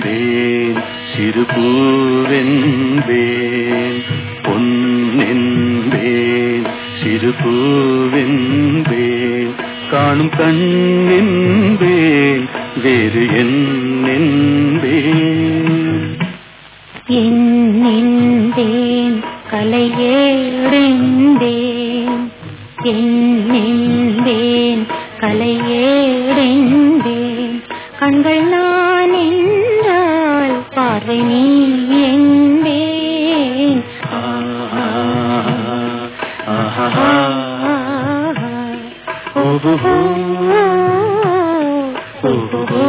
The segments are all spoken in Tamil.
என்பேன் சிறு பூவென்பேன் பொன்னென்பேன் சிறு பூவென்பேன் காணும் கண்ணென்பேன் வேறு என்னென்பேன் என்னென்பேன் கலையேடென்பேன் என்னென்பேன் கலையேடென்பேன் கண்கள் நான் என்றால் பார்வை நீ என்பேன் ஆஹா, ஆஹா, ஓஹோ, ஓஹோ.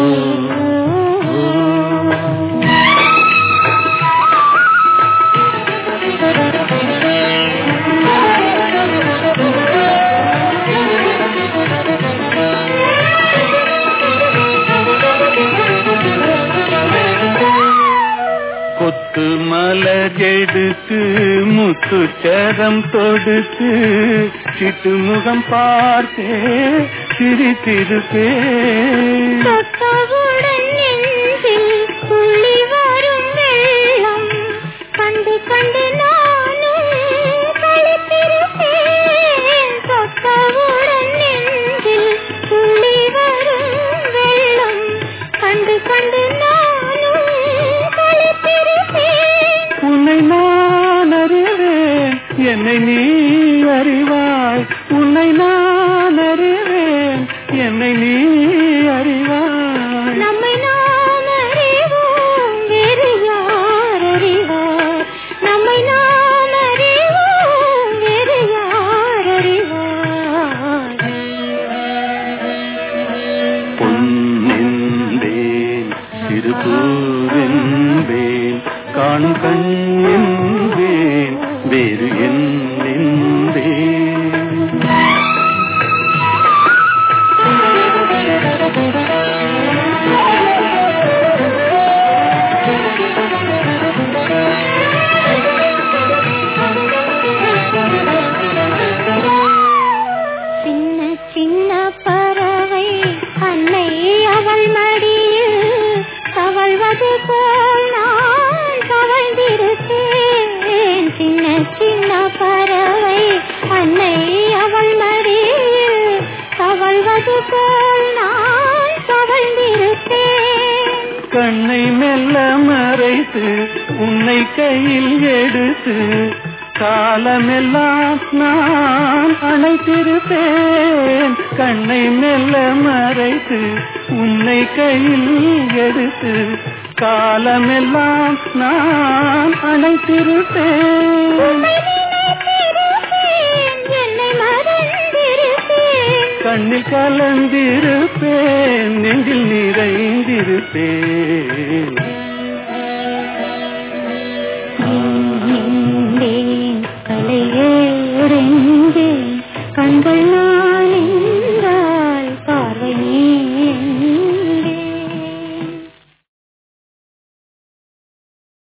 கொத்து மலகெடுத்து முத்துச்சரம் தொடுத்து சிட்டு முகம் பார்த்தே சிரித்திருப்பே தொட்டவுடன் நெஞ்சில் துள்ளி வரும் வெள்ளம் கண்டு கண்டு நானும் கழித்திருப்பேன் தொட்டவுடன் நெஞ்சில் துள்ளி வரும் வெள்ளம் கண்டு கண்டு நானும் கழித்திருப்பேன் உன்னை நான் அறிவேன் என்னை நீ அறிவாய் உன்னை நான் அறிவேன் என்னை நீ அறிவாய் நம்மை நாம் அறிவோம் வேறு யார் அறிவார் நம்மை நாம் அறிவோம் வேறு யார் அறிவார் பொன்னென்பேன் சிறு பூவென்பேன் காணும் கண்ணென்பேன் வேறு என்னென்பேன் சின்ன சின்ன பறவை அன்னை அவள் மடியில் தவழ்வது போல் நான் தவழ்ந்திருப்பேன் சின்ன சின்ன பறவை அன்னை அவள் மடியில் தவழ்வது போல் நான் தவழ்ந்திருப்பேன் கண்ணை மெல்ல மறைத்து உன்னை கையில் எடுத்து காலமெல்லாம் நான் அணைத்திருப்பேன் கண்ணை மெல்ல மறைத்து உன்னை கையில் எடுத்து காலமெல்லாம் நான் அணைத்திருப்பேன் உன்னை நினைத்திருப்பேன், என்னை மறந்திருப்பேன் கண்ணில் கலந்திருப்பேன் நெஞ்சில் நிறைந்திருப்பேன் நின்றேன் கலையேறென்றேன் கண்கள்